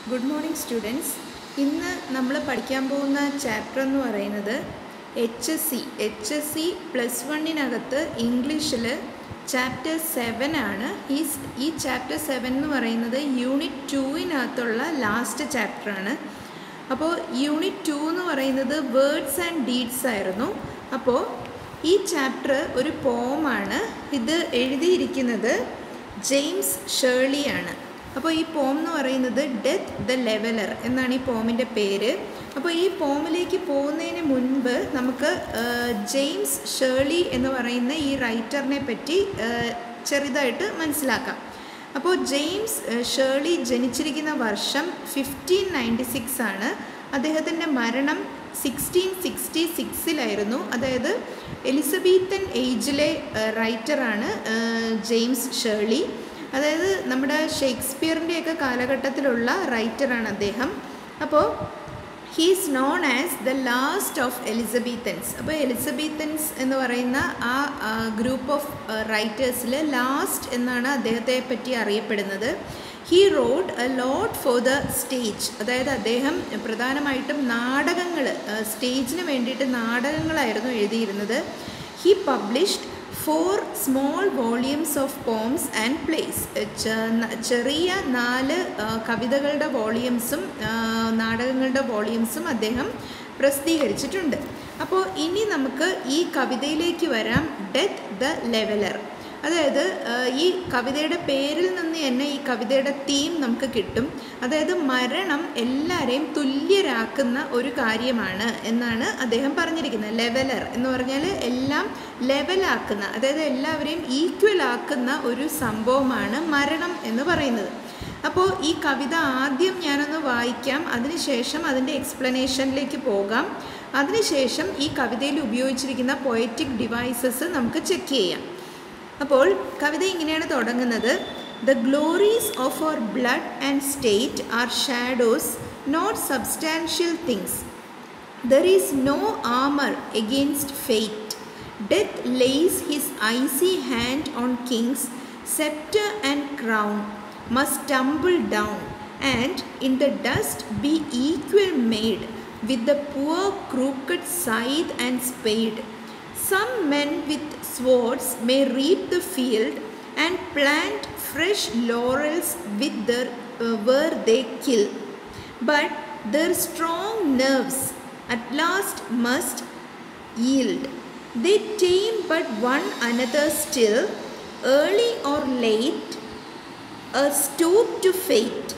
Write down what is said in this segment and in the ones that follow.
Good morning students ഇന്ന് നമ്മൾ പഠിക്കാൻ പോകുന്ന ചാപ്റ്റർ എന്ന് പറയുന്നത് H S C H S C plus വണ്ണിനകത്ത് ഇംഗ്ലീഷിൽ ചാപ്റ്റർ സെവൻ ആണ് ഈ സ്- ഈ ചാപ്റ്റർ സെവൻ എന്ന് പറയുന്നത് യൂണിറ്റ് ടൂവിനകത്തുള്ള ലാസ്റ്റ് ചാപ്റ്ററാണ് അപ്പോൾ യൂണിറ്റ് ടു എന്ന് പറയുന്നത് വേർഡ്സ് ആൻഡ് ഡീഡ്സ് ആയിരുന്നു അപ്പോൾ ഈ ചാപ്റ്റർ ഒരു പോമാണ് ഇത് എഴുതിയിരിക്കുന്നത് ജെയിംസ് ഷേർലിയാണ് അപ്പോൾ ഈ പോം എന്ന് പറയുന്നത് ഡെത്ത് ദ ലെവലർ എന്നാണ് ഈ പോമിൻ്റെ പേര് അപ്പോൾ ഈ പോമിലേക്ക് പോകുന്നതിന് മുൻപ് നമുക്ക് ആ, ജെയിംസ് ഷേർലി എന്ന് പറയുന്ന ഈ റൈറ്ററിനെ പറ്റി ആ, ചെറുതായിട്ട് മനസ്സിലാക്കാം അപ്പോൾ ജെയിംസ് ആ, ഷേർലി ജനിച്ചിരിക്കുന്ന വർഷം ഫിഫ്റ്റീൻ നയൻറ്റി സിക്സ് ആണ് അദ്ദേഹത്തിൻ്റെ മരണം സിക്സ്റ്റീൻ സിക്സ്റ്റി സിക്സിലായിരുന്നു അതായത് എലിസബീത്തൻ ഏജിലെ റൈറ്ററാണ് ജെയിംസ് ഷേർലി അതായത് നമ്മുടെ ഷേക്സ്പിയറിൻ്റെയൊക്കെ കാലഘട്ടത്തിലുള്ള റൈറ്ററാണ് അദ്ദേഹം അപ്പോൾ he's known as the last of Elizabethans അപ്പോൾ എലിസബീത്തൻസ് എന്ന് പറയുന്ന ആ ഗ്രൂപ്പ് ഓഫ് റൈറ്റേഴ്സിൽ ലാസ്റ്റ് എന്നാണ് അദ്ദേഹത്തെ പറ്റി അറിയപ്പെടുന്നത് he wrote a lot for the stage അതായത് അദ്ദേഹം പ്രധാനമായിട്ടും നാടകങ്ങൾ സ്റ്റേജിന് വേണ്ടിയിട്ട് നാടകങ്ങളായിരുന്നു എഴുതിയിരുന്നത് he published four small volumes of poems and plays ചെറിയ നാല് ആ, കവിതകളുടെ വോളിയൂംസും ആ, നാടകങ്ങളുടെ വോളിയൂംസും അദ്ദേഹം പ്രസിദ്ധീകരിച്ചിട്ടുണ്ട് അപ്പോൾ ഇനി നമുക്ക് ഈ കവിതയിലേക്ക് വരാം ഡെത്ത് ദ ലെവലർ അതായത് ആ, ഈ കവിതയുടെ പേരിൽ നിന്ന് തന്നെ ഈ കവിതയുടെ തീം നമുക്ക് കിട്ടും അതായത് മരണം എല്ലാവരെയും തുല്യരാക്കുന്ന ഒരു കാര്യമാണ് എന്നാണ് അദ്ദേഹം പറഞ്ഞിരിക്കുന്നത് ലെവലർ എന്ന് പറഞ്ഞാൽ എല്ലാം ലെവലാക്കുന്ന അതായത് എല്ലാവരെയും ഈക്വൽ ആക്കുന്ന ഒരു സംഭവമാണ് മരണം എന്ന് പറയുന്നത് അപ്പോൾ ഈ കവിത ആദ്യം ഞാനൊന്ന് വായിക്കാം അതിനുശേഷം അതിൻ്റെ എക്സ്പ്ലനേഷനിലേക്ക് പോകാം അതിനുശേഷം ഈ കവിതയിൽ ഉപയോഗിച്ചിരിക്കുന്ന പൊയറ്റിക് ഡിവൈസസ് നമുക്ക് ചെക്ക് ചെയ്യാം അപ്പോൾ കവിത ഇങ്ങനെയാണ് തുടങ്ങുന്നത് the glories of our blood and state are shadows not substantial things there is no armour against fate death lays his icy hand on kings scepter and crown must tumble down and in the dust be equal made with the poor crooked scythe and spade. Some men with swords may reap the field and plant fresh laurels with their, uh, where they kill. But their strong nerves at last must yield. They tame but one another still, early or late, a stoop to fate,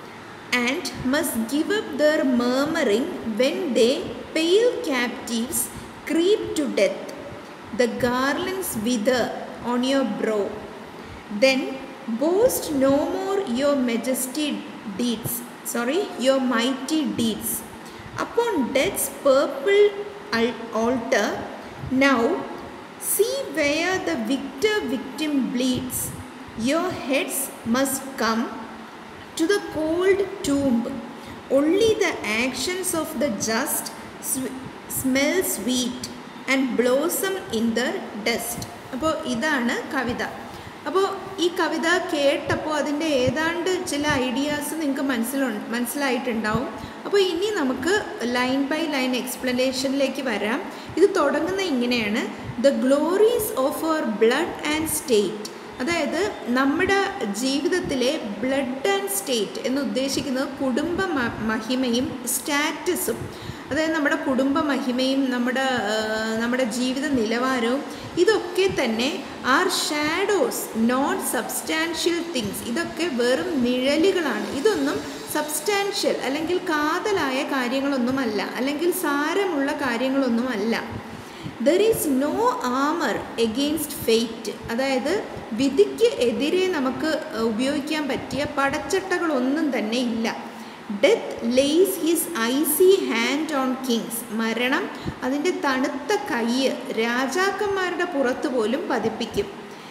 and must give up their murmuring when they, pale captives, creep to death. The garlands wither on your brow. Then boast no more your majesty deeds, sorry, your mighty deeds. Upon death's purple al- altar, now see where the victor victim bleeds. Your heads must come to the cold tomb. Only the actions of the just sw- smell sweet and blossom in the dust. അപ്പോൾ ഇതാണ് കവിത അപ്പോൾ ഈ കവിത കേട്ടപ്പോൾ അതിൻ്റെ ഏതാണ്ട് ചില ideas നിങ്ങൾക്ക് മനസ്സിലു മനസ്സിലായിട്ടുണ്ടാവും അപ്പോൾ ഇനി നമുക്ക് ലൈൻ ബൈ ലൈൻ എക്സ്പ്ലനേഷനിലേക്ക് വരാം ഇത് തുടങ്ങുന്ന ഇങ്ങനെയാണ് the glories of our blood and state അതായത് നമ്മുടെ ജീവിതത്തിലെ ബ്ലഡ് ആൻഡ് സ്റ്റേറ്റ് എന്ന് ഉദ്ദേശിക്കുന്നത് കുടുംബ മ- മഹിമയും സ്റ്റാറ്റസും അതായത് നമ്മുടെ കുടുംബ മഹിമയും നമ്മുടെ ആ, നമ്മുടെ ജീവിത നിലവാരവും ഇതൊക്കെ തന്നെ are shadows not substantial things ഇതൊക്കെ വെറും നിഴലുകളാണ് ഇതൊന്നും സബ്സ്റ്റാൻഷ്യൽ അല്ലെങ്കിൽ കാതലായ കാര്യങ്ങളൊന്നുമല്ല അല്ലെങ്കിൽ സാരമുള്ള കാര്യങ്ങളൊന്നുമല്ല there is no armour against fate അതായത് വിധിക്ക് എതിരെ നമുക്ക് ഉപയോഗിക്കാൻ പറ്റിയ പടച്ചട്ടകളൊന്നും തന്നെ ഇല്ല death lays his icy hand on kings മരണം അതിൻ്റെ തണുത്ത കയ്യ് രാജാക്കന്മാരുടെ പുറത്ത് പോലും പതിപ്പിക്കും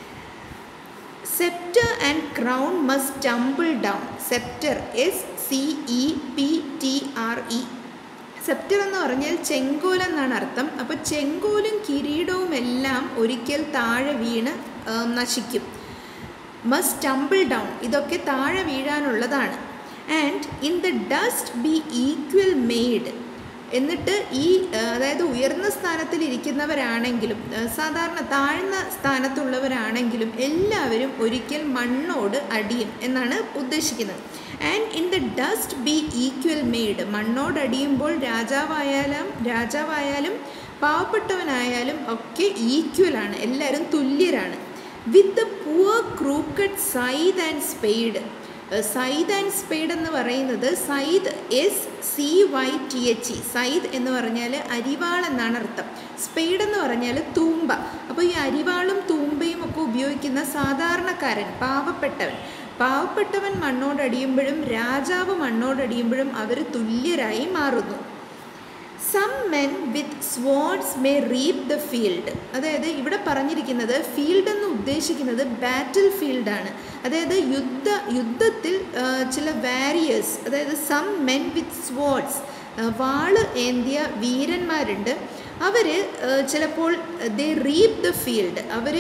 sceptre and crown must tumble down sceptre S C E P T R E sceptre എന്ന് പറഞ്ഞാൽ ചെങ്കോൽ എന്നാണ് അർത്ഥം അപ്പോൾ ചെങ്കോലും കിരീടവും എല്ലാം ഒരിക്കൽ താഴെ വീണ് ആ, നശിക്കും മസ്റ്റ് ടംബിൾ ഡൗൺ ഇതൊക്കെ താഴെ വീഴാനുള്ളതാണ് and in the dust be equal made എന്നിട്ട് ഈ ആ, അതായത് ഉയർന്ന സ്ഥാനത്തിൽ ഇരിക്കുന്നവരാണെങ്കിലും ആ, സാധാരണ താഴ്ന്ന സ്ഥാനത്തുള്ളവരാണെങ്കിലും എല്ലാവരും ഒരിക്കൽ മണ്ണോട് അടിയും എന്നാണ് ഉദ്ദേശിക്കുന്നത് and in the dust be equal made മണ്ണോട് അടിയുമ്പോൾ രാജാവായാലും രാജാവായാലും പാവപ്പെട്ടവനായാലും ഒക്കെ ഈക്വലാണ് എല്ലാവരും തുല്യരാണ് with the poor crooked scythe and spade scythe and spade എന്ന് പറയുന്നത് scythe S C Y T H E scythe എന്ന് പറഞ്ഞാൽ അരിവാൾ എന്നാണ് അർത്ഥം സ്പെയ്ഡ് എന്ന് പറഞ്ഞാൽ തൂമ്പ അപ്പോൾ ഈ അരിവാളും തൂമ്പയും ഒക്കെ ഉപയോഗിക്കുന്ന സാധാരണക്കാരൻ പാവപ്പെട്ടവൻ പാവപ്പെട്ടവൻ മണ്ണോടടിയുമ്പോഴും രാജാവ് മണ്ണോടടിയുമ്പോഴും അവർ തുല്യരായി മാറുന്നു some men with swords may reap the field അതായത് ഇവിടെ പറഞ്ഞിരിക്കുന്നത് ഫീൽഡ് എന്ന് ഉദ്ദേശിക്കുന്നത് ബാറ്റിൽ ഫീൽഡാണ് അതായത് യുദ്ധ യുദ്ധത്തിൽ ആ, ചില വാരിയേഴ്സ് അതായത് സം മെൻ വിത്ത് സ്വാർഡ്സ് വാള് ഏന്തിയ വീരന്മാരുണ്ട് അവർ ചിലപ്പോൾ ദേ റീപ് ദ ഫീൽഡ് അവർ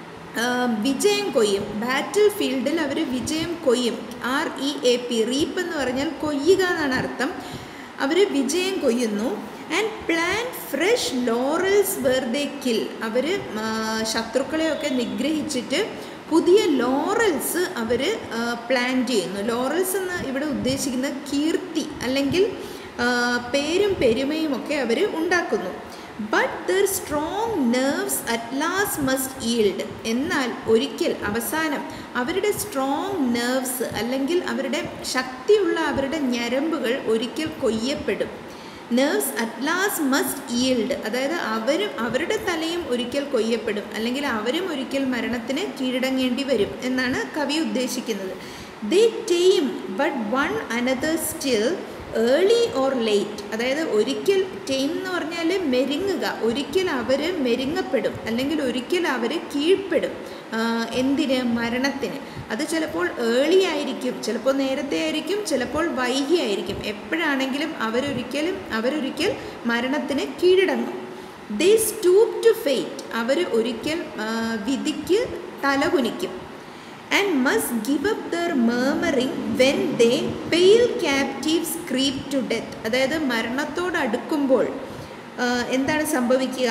വിജയം കൊയ്യും ബാറ്റിൽ ഫീൽഡിൽ അവർ വിജയം കൊയ്യും R E A P reap എന്ന് പറഞ്ഞാൽ കൊയ്യുക എന്നാണ് അർത്ഥം അവർ വിജയം കൊയ്യുന്നു and plant fresh laurels where they kill അവർ ശത്രുക്കളെയൊക്കെ നിഗ്രഹിച്ചിട്ട് പുതിയ ലോറൽസ് അവർ പ്ലാൻ ചെയ്യുന്നു ലോറൽസ് എന്ന് ഇവിടെ ഉദ്ദേശിക്കുന്ന കീർത്തി അല്ലെങ്കിൽ ആ, പേരും പെരുമയും ഒക്കെ അവർ ഉണ്ടാക്കുന്നു but their strong nerves at last must yield എന്നാൽ ഒരിക്കൽ അവസാനം അവരുടെ സ്ട്രോങ് നെർവ്സ് അല്ലെങ്കിൽ അവരുടെ ശക്തിയുള്ള അവരുടെ ഞരമ്പുകൾ ഒരിക്കൽ കൊയ്യപ്പെടും nerves at last must yield അതായത് അവരും അവരുടെ തലയും ഒരിക്കൽ കൊയ്യപ്പെടും അല്ലെങ്കിൽ അവരും ഒരിക്കൽ മരണത്തിന് കീഴടങ്ങേണ്ടി വരും എന്നാണ് കവി ഉദ്ദേശിക്കുന്നത് they tame but one another still early or late അതായത് ഒരിക്കൽ ടൈം എന്ന് പറഞ്ഞാൽ മെരുങ്ങുക ഒരിക്കൽ അവർ മെരുങ്ങപ്പെടും അല്ലെങ്കിൽ ഒരിക്കൽ അവർ കീഴ്പ്പെടും ആ, എന്തിന് മരണത്തിന് അത് ചിലപ്പോൾ ഏർലി ആയിരിക്കും ചിലപ്പോൾ നേരത്തെ ആയിരിക്കും ചിലപ്പോൾ വൈകിയായിരിക്കും എപ്പോഴാണെങ്കിലും അവരൊരിക്കലും അവരൊരിക്കൽ മരണത്തിന് കീഴടങ്ങും ദേ സ്റ്റൂപ്പ് ടു ഫെയ്റ്റ് അവർ ഒരിക്കൽ ആ, വിധിക്ക് തലകുനിക്കും and must give up their murmuring when they pale captives creep to death അതായത് മരണത്തോട് അടുക്കുമ്പോൾ ആ, എന്താണ് സംഭവിക്കുക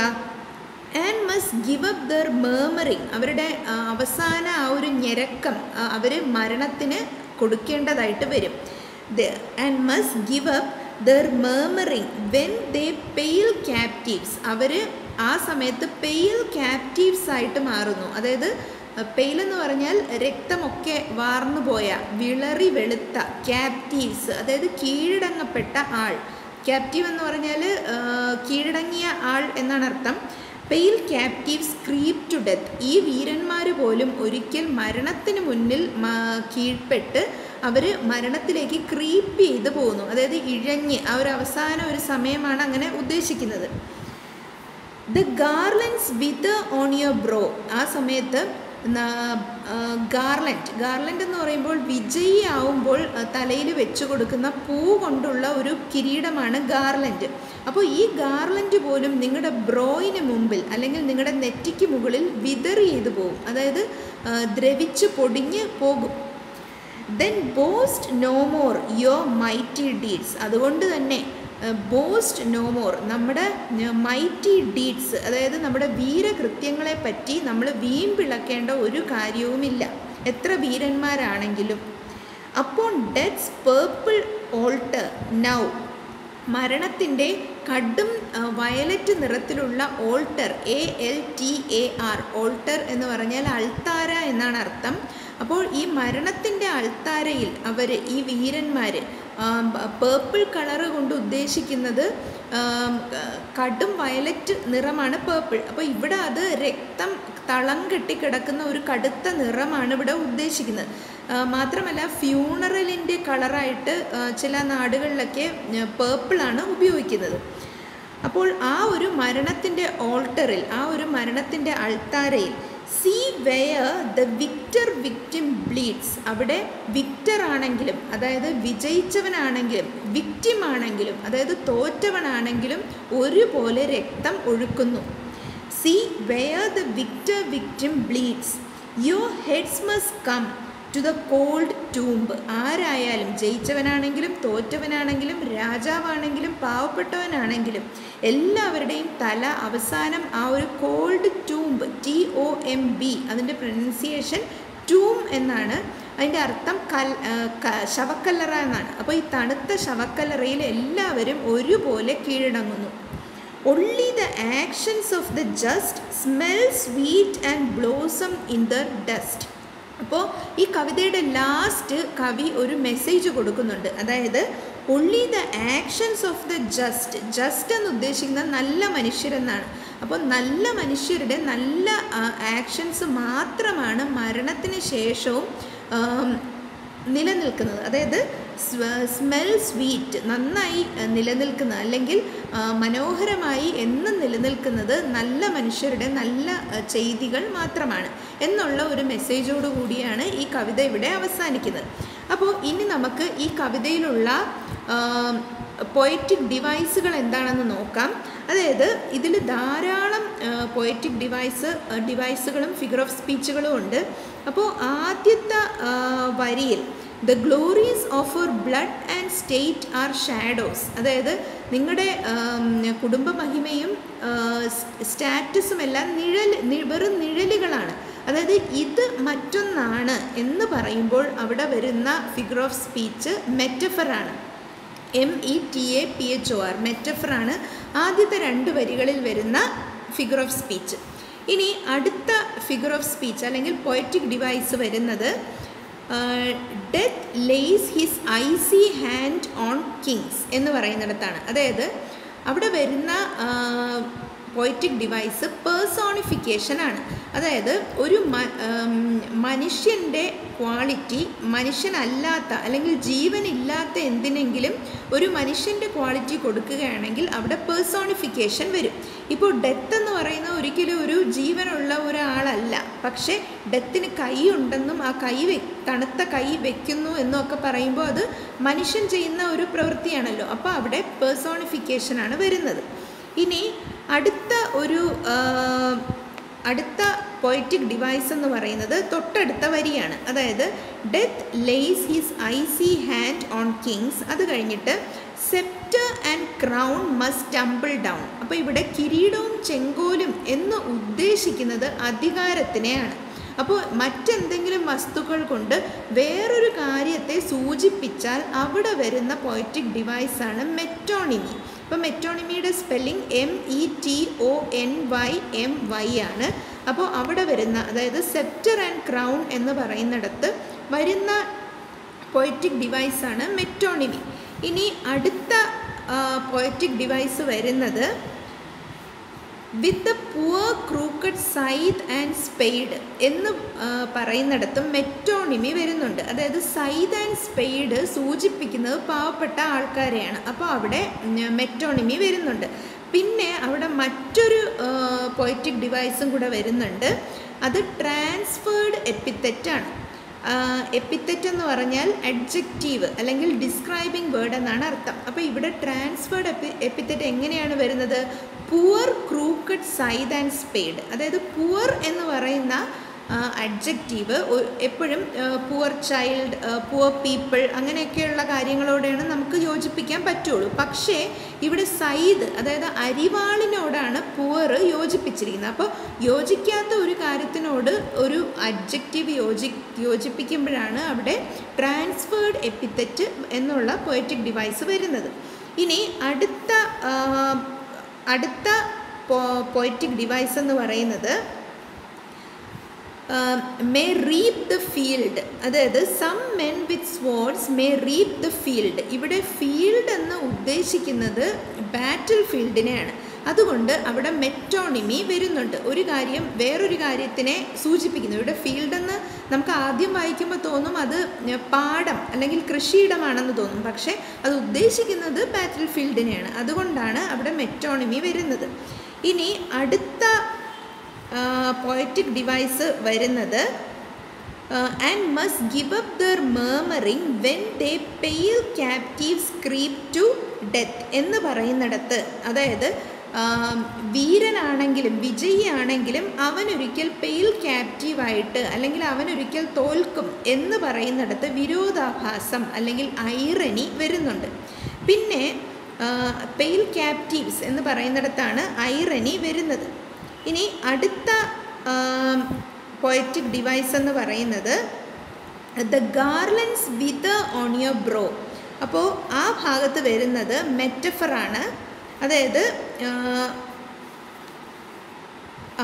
and must give up their murmuring അവരുടെ ആ, അവസാന ആ ഒരു ഞെരക്കം അവർ മരണത്തിന് കൊടുക്കേണ്ടതായിട്ട് വരും and must give up their murmuring when they pale captives അവർ ആ സമയത്ത് പെയിൽ ക്യാപ്റ്റീവ്സ് ആയിട്ട് മാറുന്നു അതായത് പെയിൽ എന്ന് പറഞ്ഞാൽ രക്തമൊക്കെ വാർന്നു പോയ വിളറി വെളുത്ത ക്യാപ്റ്റീവ്സ് അതായത് കീഴടങ്ങപ്പെട്ട ആൾ ക്യാപ്റ്റീവ് എന്ന് പറഞ്ഞാൽ കീഴടങ്ങിയ ആൾ എന്നാണ് അർത്ഥം pale captives creep to death ഈ വീരന്മാർ പോലും ഒരിക്കൽ മരണത്തിന് മുന്നിൽ മ- കീഴ്പ്പെട്ട് അവർ മരണത്തിലേക്ക് ക്രീപ്പ് ചെയ്ത് പോകുന്നു അതായത് ഇഴഞ്ഞ് ആ ഒരു അവസാന ഒരു സമയമാണ് അങ്ങനെ ഉദ്ദേശിക്കുന്നത് the garlands wither on your brow ആ സമയത്ത് ഗാർലൻഡ് ഗാർലൻഡ് എന്ന് പറയുമ്പോൾ വിജയി ആവുമ്പോൾ തലയിൽ വെച്ച് കൊടുക്കുന്ന പൂ കൊണ്ടുള്ള ഒരു കിരീടമാണ് ഗാർലൻഡ് അപ്പോൾ ഈ ഗാർലൻഡ് പോലും നിങ്ങളുടെ ബ്രോയിന് മുമ്പിൽ അല്ലെങ്കിൽ നിങ്ങളുടെ നെറ്റിക്ക് മുകളിൽ വിതറി ചെയ്തു പോകും അതായത് ആ, ദ്രവിച്ച് പൊടിഞ്ഞ് പോകും then boast no more your mighty deeds അതുകൊണ്ട് തന്നെ ബോസ്റ്റ് നോ മോർ നമ്മുടെ മൈറ്റി ഡീഡ്സ് അതായത് നമ്മുടെ വീരകൃത്യങ്ങളെ പറ്റി നമ്മൾ വീമ്പിളക്കേണ്ട ഒരു കാര്യവുമില്ല എത്ര വീരന്മാരാണെങ്കിലും അപ്പോൾ ഡെറ്റ്സ് പേർപ്പിൾ ഓൾട്ടർ നൗ മരണത്തിൻ്റെ കടും ആ, വയലറ്റ് നിറത്തിലുള്ള altar A L T A R altar എന്ന് പറഞ്ഞാൽ അൾത്താര എന്നാണ് അർത്ഥം അപ്പോൾ ഈ മരണത്തിൻ്റെ അൾത്താരയിൽ അവർ ഈ വീരന്മാർ പേർപ്പിൾ കളറ് കൊണ്ട് ഉദ്ദേശിക്കുന്നത് ആം, ക- കടും വയലറ്റ് നിറമാണ് പേർപ്പിൾ അപ്പോൾ ഇവിടെ അത് രക്തം തളം കെട്ടിക്കിടക്കുന്ന ഒരു കടുത്ത നിറമാണ് ഇവിടെ ഉദ്ദേശിക്കുന്നത് ആ, മാത്രമല്ല ഫ്യൂണറലിൻ്റെ കളറായിട്ട് ആ, ചില നാടുകളിലൊക്കെ പേർപ്പിളാണ് ഉപയോഗിക്കുന്നത് അപ്പോൾ ആ ഒരു മരണത്തിൻ്റെ ഓൾട്ടറിൽ ആ ഒരു മരണത്തിൻ്റെ അൾത്താരയിൽ see where the victor victim bleeds അവിടെ വിക്ടർ ആണെങ്കിലും അതായത് വിജയിച്ചവനാണെങ്കിലും വിക്ടിം ആണെങ്കിലും അതായത് തോറ്റവനാണെങ്കിലും ഒരുപോലെ രക്തം ഒഴുക്കുന്നു see where the victor victim bleeds your heads must come to the cold tomb ആരായാലും ജയിച്ചവനാണെങ്കിലും തോറ്റവനാണെങ്കിലും രാജാവാണെങ്കിലും പാവപ്പെട്ടവനാണെങ്കിലും എല്ലാവരുടെയും തല അവസാനം ആ ഒരു cold tomb T O M B അതിൻ്റെ പ്രൊനൗൺസിയേഷൻ ടൂം എന്നാണ് അതിൻ്റെ അർത്ഥം കൽ ശവക്കല്ലറ എന്നാണ് അപ്പോൾ ഈ തണുത്ത ശവക്കല്ലറയിൽ എല്ലാവരും ഒരുപോലെ കീഴടങ്ങുന്നു only the actions of the just smell sweet and blossom in the dust അപ്പോൾ ഈ കവിതയുടെ ലാസ്റ്റ് കവി ഒരു മെസ്സേജ് കൊടുക്കുന്നുണ്ട് അതായത് only the actions of the just just എന്ന് ഉദ്ദേശിക്കുന്നത് നല്ല മനുഷ്യരെന്നാണ് അപ്പോൾ നല്ല മനുഷ്യരുടെ നല്ല ആക്ഷൻസ് മാത്രമാണ് മരണത്തിന് ശേഷവും നിലനിൽക്കുന്നത് അതായത് സ്മെൽ സ്വീറ്റ് നന്നായി നിലനിൽക്കുന്ന അല്ലെങ്കിൽ മനോഹരമായി എന്നും നിലനിൽക്കുന്നത് നല്ല മനുഷ്യരുടെ നല്ല ചെയ്തികൾ മാത്രമാണ് എന്നുള്ള ഒരു മെസ്സേജോടു കൂടിയാണ് ഈ കവിത ഇവിടെ അവസാനിക്കുന്നത് അപ്പോൾ ഇനി നമുക്ക് ഈ കവിതയിലുള്ള പൊയറ്റിക് ഡിവൈസുകൾ എന്താണെന്ന് നോക്കാം അതായത് ഇതിൽ ധാരാളം പൊയറ്റിക് ഡിവൈസ് ഡിവൈസുകളും ഫിഗർ ഓഫ് സ്പീച്ചുകളും ഉണ്ട് അപ്പോൾ ആദ്യത്തെ വരിയിൽ the glories of our blood and state are shadows അതായത് നിങ്ങളുടെ കുടുംബ മഹിമയും സ്റ്റാറ്റസും എല്ലാം നിഴൽ വെറും നിഴലുകളാണ് അതായത് ഇത് മറ്റൊന്നാണ് എന്ന് പറയുമ്പോൾ അവിടെ വരുന്ന ഫിഗർ ഓഫ് സ്പീച്ച് മെറ്റഫറാണ് M E T A P H O R മെറ്റഫറാണ് ആദ്യത്തെ രണ്ട് വരികളിൽ വരുന്ന ഫിഗർ ഓഫ് സ്പീച്ച് ഇനി അടുത്ത ഫിഗർ ഓഫ് സ്പീച്ച് അല്ലെങ്കിൽ പൊയറ്റിക് ഡിവൈസ് വരുന്നത് death lays his icy hand on kings എന്ന് പറയുന്നിടത്താണ് അതായത് അവിടെ വരുന്ന പൊയറ്റിക് ഡിവൈസ് പേഴ്സോണിഫിക്കേഷൻ ആണ് അതായത് ഒരു മനുഷ്യൻ്റെ ക്വാളിറ്റി മനുഷ്യനല്ലാത്ത അല്ലെങ്കിൽ ജീവനില്ലാത്ത എന്തിനെങ്കിലും ഒരു മനുഷ്യൻ്റെ ക്വാളിറ്റി കൊടുക്കുകയാണെങ്കിൽ അവിടെ പേഴ്സോണിഫിക്കേഷൻ വരും ഇപ്പോൾ ഡെത്ത് എന്ന് പറയുന്ന ഒരിക്കലും ഒരു ജീവനുള്ള ഒരാളല്ല പക്ഷേ ഡെത്തിന് കൈ ഉണ്ടെന്നും ആ കൈ വെ തണുത്ത കൈ വെക്കുന്നു എന്നൊക്കെ പറയുമ്പോൾ അത് മനുഷ്യൻ ചെയ്യുന്ന ഒരു പ്രവൃത്തിയാണല്ലോ അപ്പോൾ അവിടെ പേഴ്സോണിഫിക്കേഷനാണ് വരുന്നത് ഇനി അടുത്ത ഒരു അടുത്ത പൊയറ്റിക് ഡിവൈസ് എന്ന് പറയുന്നത് തൊട്ടടുത്ത വരിയാണ് അതായത് death lays his icy hand on kings അത് കഴിഞ്ഞിട്ട് sceptre and crown must tumble down അപ്പോൾ ഇവിടെ കിരീടവും ചെങ്കോലും എന്ന് ഉദ്ദേശിക്കുന്നത് അധികാരത്തിനെയാണ് അപ്പോൾ മറ്റെന്തെങ്കിലും വസ്തുക്കൾ കൊണ്ട് വേറൊരു കാര്യത്തെ സൂചിപ്പിച്ചാൽ അവിടെ വരുന്ന പൊയറ്റിക് ഡിവൈസാണ് മെറ്റോണിമി അപ്പോൾ മെറ്റോണിമിയുടെ spelling M E T O N Y M Y ആണ് അപ്പോൾ അവിടെ വരുന്ന അതായത് സെപ്റ്റർ ആൻഡ് ക്രൗൺ എന്ന് പറയുന്നിടത്ത് വരുന്ന പൊയറ്റിക് ഡിവൈസാണ് മെറ്റോണിമി ഇനി അടുത്ത പൊയറ്റിക് ഡിവൈസ് വരുന്നത് with the poor crooked scythe and spade എന്ന് പറയുന്നിടത്തും മെറ്റോണിമി വരുന്നുണ്ട് അതായത് സൈഡ് ആൻഡ് സ്പെയ്ഡ് സൂചിപ്പിക്കുന്നത് പാവപ്പെട്ട ആൾക്കാരെയാണ് അപ്പോൾ അവിടെ മെറ്റോണിമി വരുന്നുണ്ട് പിന്നെ അവിടെ മറ്റൊരു പൊയറ്റിക് ഡിവൈസും കൂടെ വരുന്നുണ്ട് അത് ട്രാൻസ്ഫേർഡ് എപ്പിത്തെറ്റാണ് എപ്പിത്തെറ്റ് എന്ന് പറഞ്ഞാൽ അഡ്ജക്റ്റീവ് അല്ലെങ്കിൽ ഡിസ്ക്രൈബിംഗ് വേർഡ് എന്നാണ് അർത്ഥം അപ്പോൾ ഇവിടെ ട്രാൻസ്ഫേർഡ് എപ്പി എപ്പിത്തെറ്റ് എങ്ങനെയാണ് വരുന്നത് poor crooked scythe and spade അതായത് പുവർ എന്ന് പറയുന്ന അഡ്ജക്റ്റീവ് എപ്പോഴും പുവർ ചൈൽഡ് പുവർ പീപ്പിൾ അങ്ങനെയൊക്കെയുള്ള കാര്യങ്ങളോടെയാണ് നമുക്ക് യോജിപ്പിക്കാൻ പറ്റുള്ളൂ പക്ഷേ ഇവിടെ സൈദ് അതായത് അരിവാളിനോടാണ് പുവർ യോജിപ്പിച്ചിരിക്കുന്നത് അപ്പോൾ യോജിക്കാത്ത ഒരു കാര്യത്തിനോട് ഒരു അഡ്ജക്റ്റീവ് യോജി യോജിപ്പിക്കുമ്പോഴാണ് അവിടെ ട്രാൻസ്ഫേർഡ് എപ്പിത്തറ്റ് എന്നുള്ള പൊയറ്റിക് ഡിവൈസ് വരുന്നത് ഇനി അടുത്ത അടുത്ത പൊയറ്റിക് ഡിവൈസ് എന്ന് പറയുന്നത് മേ റീപ് ദ ഫീൽഡ് അതായത് some men with swords may reap the field ഇവിടെ ഫീൽഡ് എന്ന് ഉദ്ദേശിക്കുന്നത് ബാറ്റിൽ ഫീൽഡിനെയാണ് അതുകൊണ്ട് അവിടെ മെറ്റോണിമി വരുന്നുണ്ട് ഒരു കാര്യം വേറൊരു കാര്യത്തിനെ സൂചിപ്പിക്കുന്നു ഇവിടെ ഫീൽഡ് എന്ന് നമുക്ക് ആദ്യം വായിക്കുമ്പോൾ തോന്നും അത് പാടം അല്ലെങ്കിൽ കൃഷിയിടമാണെന്ന് തോന്നും പക്ഷേ അത് ഉദ്ദേശിക്കുന്നത് ബാറ്റിൽ ഫീൽഡിനെയാണ് അതുകൊണ്ടാണ് അവിടെ മെറ്റോണിമി വരുന്നത് ഇനി അടുത്ത പോയറ്റിക് ഡിവൈസ് വരുന്നത് and must give up their murmuring when they pale captive creep to death എന്ന് പറയുന്നിടത്ത് അതായത് ആം, വീരനാണെങ്കിലും വിജയിയാണെങ്കിലും അവനൊരിക്കൽ പെയിൽ ക്യാപ്റ്റീവായിട്ട് അല്ലെങ്കിൽ അവനൊരിക്കൽ തോൽക്കും എന്ന് പറയുന്നിടത്ത് വിരോധാഭാസം അല്ലെങ്കിൽ ഐറനി വരുന്നുണ്ട് പിന്നെ പെയിൽ ക്യാപ്റ്റീവ്സ് എന്ന് പറയുന്നിടത്താണ് ഐറനി വരുന്നത് ഇനി അടുത്ത പോയറ്റിക് ഡിവൈസ് എന്ന് പറയുന്നത് the garlands wither on your brow അപ്പോൾ ആ ഭാഗത്ത് വരുന്നത് മെറ്റഫറാണ് അതായത് ആ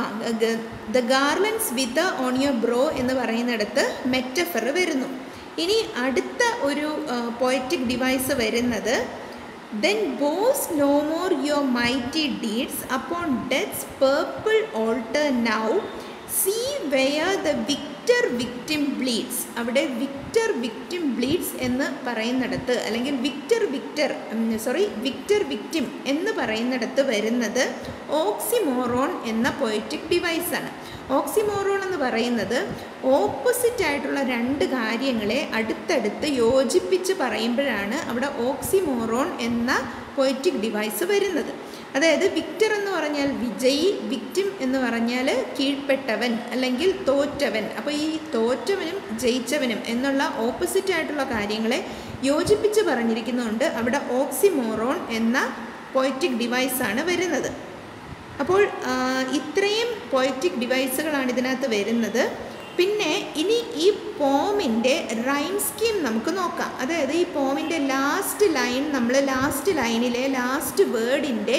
the garlands wither on your brow എന്ന് പറയുന്നിടത്ത് മെറ്റഫർ വരുന്നു ഇനി അടുത്ത ഒരു പോയറ്റിക് ഡിവൈസ് വരുന്നത് then boast no more your mighty deeds upon death's purple altar now see where the victor victim bleeds അവിടെ വിക്ടർ വിക്ടിം ബ്ലീഡ്സ് എന്ന് പറയുന്നിടത്ത് അല്ലെങ്കിൽ victor victor sorry victor victim എന്ന് പറയുന്നിടത്ത് വരുന്നത് ഓക്സിമോറോൺ എന്ന പൊയറ്റിക് ഡിവൈസാണ് ഓക്സിമോറോൺ എന്ന് പറയുന്നത് ഓപ്പോസിറ്റ് ആയിട്ടുള്ള രണ്ട് കാര്യങ്ങളെ അടുത്തടുത്ത് യോജിപ്പിച്ച് പറയുമ്പോഴാണ് അവിടെ ഓക്സിമോറോൺ എന്ന പൊയറ്റിക് ഡിവൈസ് വരുന്നത് അതായത് വിക്ടർ എന്ന് പറഞ്ഞാൽ വിജയി വിക്റ്റിം എന്ന് പറഞ്ഞാൽ കീഴ്പ്പെട്ടവൻ അല്ലെങ്കിൽ തോറ്റവൻ അപ്പോൾ ഈ തോറ്റവനും ജയിച്ചവനും എന്നുള്ള ഓപ്പോസിറ്റ് ആയിട്ടുള്ള കാര്യങ്ങളെ യോജിപ്പിച്ച് പറഞ്ഞിരിക്കുന്നതുകൊണ്ട് അവിടെ ഓക്സിമോറോൺ എന്ന പോയറ്റിക് ഡിവൈസാണ് വരുന്നത് അപ്പോൾ ആ, ഇത്രയും പോയറ്റിക് ഡിവൈസുകളാണ് ഇതിനകത്ത് വരുന്നത് പിന്നെ ഇനി ഈ പോമിൻ്റെ റൈം സ്കീം നമുക്ക് നോക്കാം അതായത് ഈ പോമിൻ്റെ ലാസ്റ്റ് ലൈൻ നമ്മൾ ലാസ്റ്റ് ലൈനിലെ ലാസ്റ്റ് വേർഡിൻ്റെ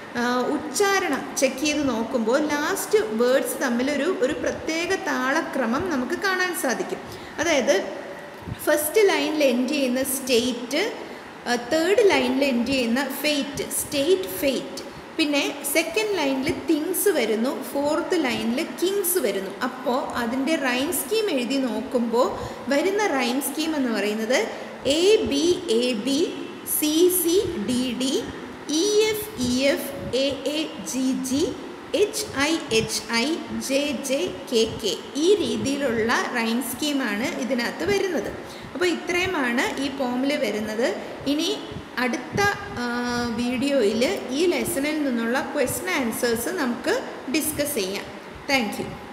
ഉച്ചാരണം ചെക്ക് ചെയ്ത് നോക്കുമ്പോൾ ലാസ്റ്റ് വേർഡ്സ് തമ്മിലൊരു ഒരു പ്രത്യേക താളക്രമം നമുക്ക് കാണാൻ സാധിക്കും അതായത് ഫസ്റ്റ് ലൈനിൽ എൻഡ് ചെയ്യുന്ന സ്റ്റേറ്റ് തേർഡ് ലൈനിൽ എൻഡ് ചെയ്യുന്ന ഫെയ്റ്റ് സ്റ്റേറ്റ് ഫെയ്റ്റ് പിന്നെ സെക്കൻഡ് ലൈനിൽ തിങ്സ് വരുന്നു ഫോർത്ത് ലൈനിൽ കിങ്സ് വരുന്നു അപ്പോൾ അതിൻ്റെ റൈം സ്കീം എഴുതി നോക്കുമ്പോൾ വരുന്ന റൈം സ്കീം എന്ന് പറയുന്നത് A B A B C C D D E F E F A A G G H I H I J J K K ഈ രീതിയിലുള്ള റൈം സ്കീമാണ് ഇതിനകത്ത് വരുന്നത് അപ്പോൾ ഇത്രയുമാണ് ഈ പോമിൽ വരുന്നത് ഇനി അടുത്ത വീഡിയോയിൽ ഈ ലെസണിൽ നിന്നുള്ള ക്വസ്റ്റൻ ആൻസേഴ്സ് നമുക്ക് ഡിസ്കസ് ചെയ്യാം താങ്ക് യു